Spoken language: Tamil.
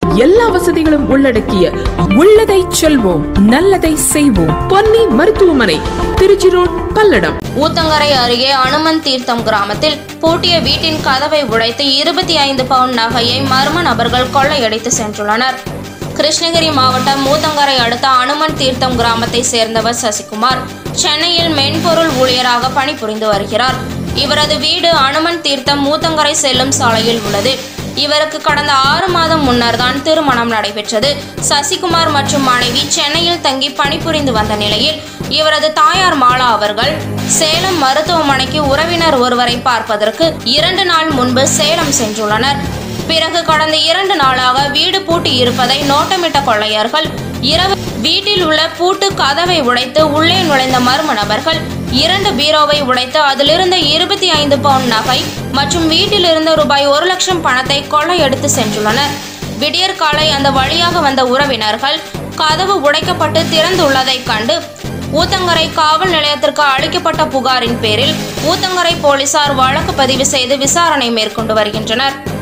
எல்லா வசதிகளும் உள்ளடக்கிய உள்ளதை செல்வோம் நல்லதை செய்வோம் பொன்னி மருத்துவமனை திருச்சி ரோட் பல்லடம் ஊத்தங்கரை அருகே அனுமன் தீர்த்தம் கிராமத்தில் பூட்டிய வீட்டின் கதவை உடைத்து இருபத்தி ஐந்து பவுண்ட் நகையை மர்ம நபர்கள் கொள்ளையடித்து சென்றுள்ளனர் கிருஷ்ணகிரி மாவட்டம் ஊத்தங்கரை அடுத்த அனுமன் தீர்த்தம் கிராமத்தை சேர்ந்தவர் சசிகுமார் சென்னையில் மென்பொருள் ஊழியராக பணிபுரிந்து வருகிறார் இவரது வீடு அனுமன் தீர்த்தம் ஊத்தங்கரை செல்லும் சாலையில் உள்ளது இவருக்கு கடந்த ஆறு மாதம் முன்னர் தான் திருமணம் நடைபெற்றது சசிகுமார் மற்றும் மனைவி சென்னையில் தங்கி பணிபுரிந்து வந்த நிலையில் இவரது தாயார் மாலா அவர்கள் சேலம் மருத்துவமனைக்கு உறவினர் ஒருவரை பார்ப்பதற்கு இரண்டு நாள் முன்பு சேலம் சென்றுள்ளனர் பிறகு கடந்த இரண்டு நாளாக வீடு பூட்டி இருப்பதை நோட்டமிட்ட கொள்ளையர்கள் இரவு வீட்டில் உள்ள பூட்டு கதவை உடைத்து உள்ளே நுழைந்த மர்ம நபர்கள் இரண்டு பீரோவை உடைத்து அதிலிருந்த இருபத்தி ஐந்து பவுண்ட் நகை மற்றும் வீட்டில் இருந்த ரூபாய் ஒரு லட்சம் பணத்தை கொள்ளையடித்து சென்றுள்ளனர் விடியற் காலை அந்த வழியாக வந்த உறவினர்கள் கதவு உடைக்கப்பட்டு திறந்துள்ளதைக் கண்டு ஊத்தங்கரை காவல் நிலையத்திற்கு அளிக்கப்பட்ட புகாரின் பேரில் ஊத்தங்கரை போலீசார் வழக்கு பதிவு செய்து விசாரணை மேற்கொண்டு வருகின்றனர்